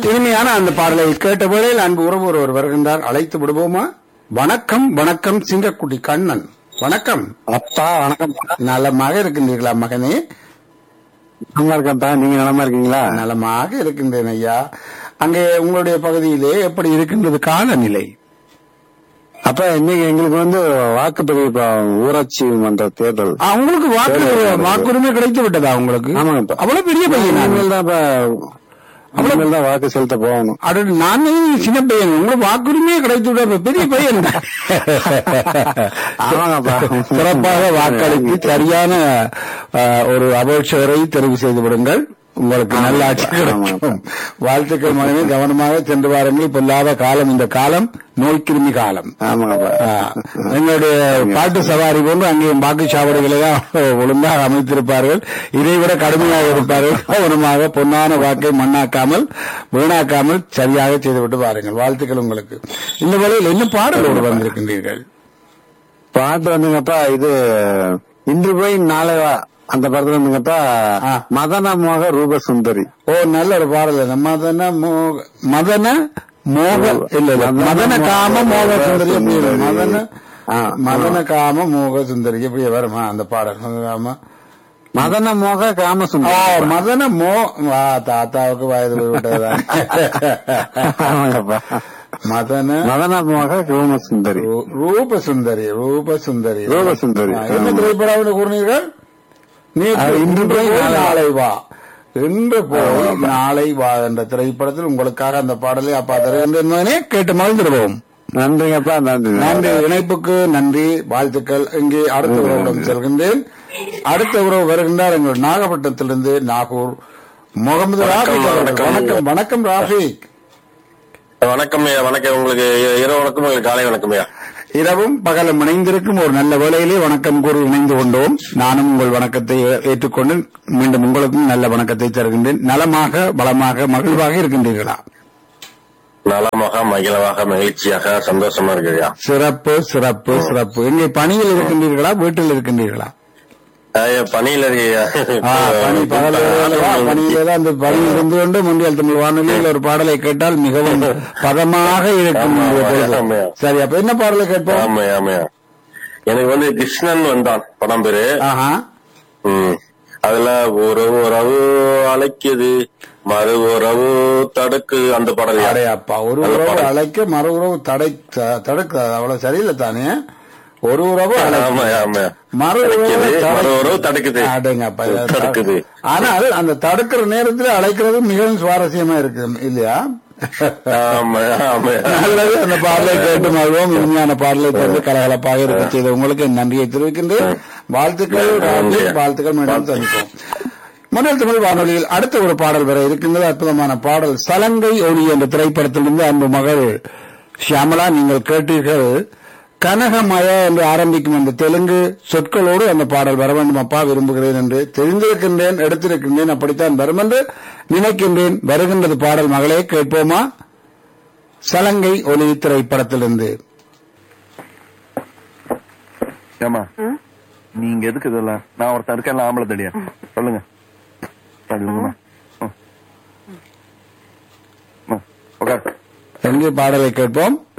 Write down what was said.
இனிமையான அந்த பாடலை கேட்ட வேளையில் அன்பு உறவு ஒருவர் வருகின்றார் அழைத்து விடுவோமா வணக்கம் வணக்கம் சிங்கக்குட்டி கண்ணன் வணக்கம் அப்பா வணக்கம் நலமாக இருக்கின்றீர்களா மகனே நல்லா இருக்கேன்ப்பா நீங்க நலமா இருக்கீங்களா நலமாக இருக்கின்றேன் ஐயா அங்கே உங்களுடைய பகுதியிலே எப்படி இருக்கின்றது காலநிலை அப்ப இன்னைக்கு எங்களுக்கு வந்து வாக்குப்பதிவு இப்ப ஊராட்சி மன்ற தேர்தல் ஆ, உங்களுக்கு வாக்கு வாக்குரிமை கிடைத்து விட்டதா உங்களுக்கு ஆமாங்கப்பா. அவ்வளவு பெரிய பையன் நான். இனிமேல் தான் இப்ப இனிமேல் தான் வாக்கு செலுத்த போகணும் அட நான் சின்ன பையன் உங்களுக்கு வாக்குரிமையே கிடைத்து விட பெரிய பையன் ஆமாங்கப்பா. சிறப்பாக வாக்களித்து சரியான ஆ, ஒரு அபோட்சரை தெரிவு செய்து விடுங்கள் உங்களுக்கு நல்ல ஆட்சி கிடைக்கும் வாழ்த்துக்கள் மகனே கவனமாக சென்று வாருங்கள் இப்ப இல்லாத காலம் இந்த காலம் நோய்க்கிருமி காலம் ஆமாங்கப்பா ஆ, எங்களுடைய பாட்டு சவாரி போன்று அங்கேயும் வாக்குச்சாவடிகளை தான் ஒழுங்காக அமைத்திருப்பார்கள் இதை விட கடுமையாக இருப்பார்கள் கவனமாக பொன்னான வாக்கை மண்ணாக்காமல் வீணாக்காமல் சரியாக செய்துவிட்டு பாருங்கள் வாழ்த்துக்கள் உங்களுக்கு இந்த வேளையில் என்ன பாடலோடு வந்திருக்கின்றீர்கள் பாட்டு வந்துங்கப்பா இது இன்று போய் நாளை வா அந்த படத்துல வந்துங்கப்பா ஆ. மதன மோக ரூப சுந்தரி ஓ நல்ல ஒரு பாடல் மதன மோக மதன மோக இல்ல இல்ல மதன காம மோக சுந்தரி எப்படி வரும்? மதன ஆ, மதன காம மோக சுந்தரி எப்படி வருமா அந்த பாடல் மதன காம மதன மோக காம ஓ சுந்தரி மதன மோ வா தாத்தாவுக்கு வயது போய் விட்டதுதான் ஆமாங்கப்பா மதன மதன மோக காம சுந்தரி ரூ- ரூப சுந்தரி ரூப சுந்தரி ரூப சுந்தரி. ஆ, என்ன திரைப்படம் கூறினீர்கள் நேற்று அது இன்று இன்று போய் போய் நாளை வா இன்று போய் நாளை வா என்ற திரைப்படத்தில் உங்களுக்காக அந்த பாடலை அப்பா தருகின்றே கேட்டு மகிழ்ந்துடுவோம் நன்றிங்கப்பா நன்றி நன்றி இணைப்புக்கு நன்றி வாழ்த்துக்கள் இங்கே அடுத்த உறவிடம் செல்கின்றேன் அடுத்த உறவு வருகின்றார் எங்கள் நாகப்பட்டினத்திலிருந்து நாகூர் முகமது ராஃபிக் அவர்கள். வணக்கம் வணக்கம் ராஃபிக் வணக்கம் ஐயா வணக்கம் உங்களுக்கு இ- இரவு வணக்கம் உங்களுக்கு காலை வணக்கம் ஐயா இரவும் பகலும் இணைந்திருக்கும் ஒரு நல்ல வேளையிலே வணக்கம் கூறி இணைந்து கொண்டோம் நானும் உங்கள் வணக்கத்தை ஏ- ஏற்றுக்கொண்டு மீண்டும் உங்களுக்கும் நல்ல வணக்கத்தை தருகின்றேன் நலமாக பலமாக மகிழ்வாக இருக்கின்றீர்களா நலமாக மகிழமாக மகிழ்ச்சியாக சந்தோஷமா இருக்கு ஐயா சிறப்பு சிறப்பு சிறப்பு எங்கே பணியில் இருக்கின்றீர்களா வீட்டில் இருக்கின்றீர்களா ஐயா, பணியில இருக்கு ஐயா. ஆ, பணி பகல் வேளையிலவா? பணியிலே தான் அந்த பணி இருந்து கொண்டு முன்னியல் தமிழ் வானொலியில் ஒரு பாடலை கேட்டால் மிகவும் பதமாக இருக்கும் ஆமா, உங்களுடைய பொழுது. ஆமா. சரி அப்ப என்ன பாடலை கேட்போம் ஆமாய்யா ஆமாய்யா எனக்கு வந்து கிருஷ்ணன் வந்தான் படம் பேரு ஆஹா ம். அதுல ஒரு உறவு அழைக்குது மறு உறவு தடுக்கு அந்த படம் ஐயா. அடே அப்பா ஒரு நல்ல உறவு பாடல். அழைக்க மறு உறவு தடை த- தடுக்க அவ்வளவு சரியில்லை தானே ஒரு உறவு அழைக்க ஆமாய்யா ஆமாய்யா மறு உறவு அழைக்குது, தடை- மறு உறவு தடுக்குது அடேங்கப்பா, இது தடுக்குது ஆனால் அந்த தடுக்கிற நேரத்தில் அழைக்கிறது மிகவும் சுவாரஸ்யமா இருக்கு இல்லையா ஆமாய்யா ஆமாய்யா நல்லது அந்த பாடலை கேட்டு மகிழ்வோம் இனிமையான பாடலை தந்து கலகலப்பாக இருக்க செய்த உங்களுக்கு என் நன்றியை தெரிவிக்கின்றேன் வாழ்த்துக்கள் நன்றி. ராஜேஷ், வாழ்த்துக்கள் மீண்டும் சந்திப்போம் முதல் தமிழ் வானொலியில் அடுத்த ஒரு பாடல் வர இருக்கின்றது அற்புதமான பாடல் சலங்கை ஒளி என்ற திரைப்படத்திலிருந்து அன்பு மகள் ஷியாமலா நீங்கள் கேட்டீர்கள் கனகமய என்று ஆரம்பிக்கும் அந்த தெலுங்கு சொற்களோடு அந்த பாடல் வர வேண்டும் அப்பா விரும்புகிறேன் என்று தெரிந்திருக்கின்றேன் எடுத்திருக்கின்றேன் அப்படித்தான் வரும் என்று நினைக்கின்றேன் வருகின்றது பாடல் மகளே கேட்போமா சலங்கை ஒளி திரைப்படத்திலிருந்து ஏமா நீங்க எதுக்கு இதெல்லாம் நான் ஒருத்தன் இருக்கேன் ஆம்பளை தடியா சொல்லுங்க சொல்லுங்கம்மா ம். ம். உட்கார் எங்கே பாடலை கேட்போம்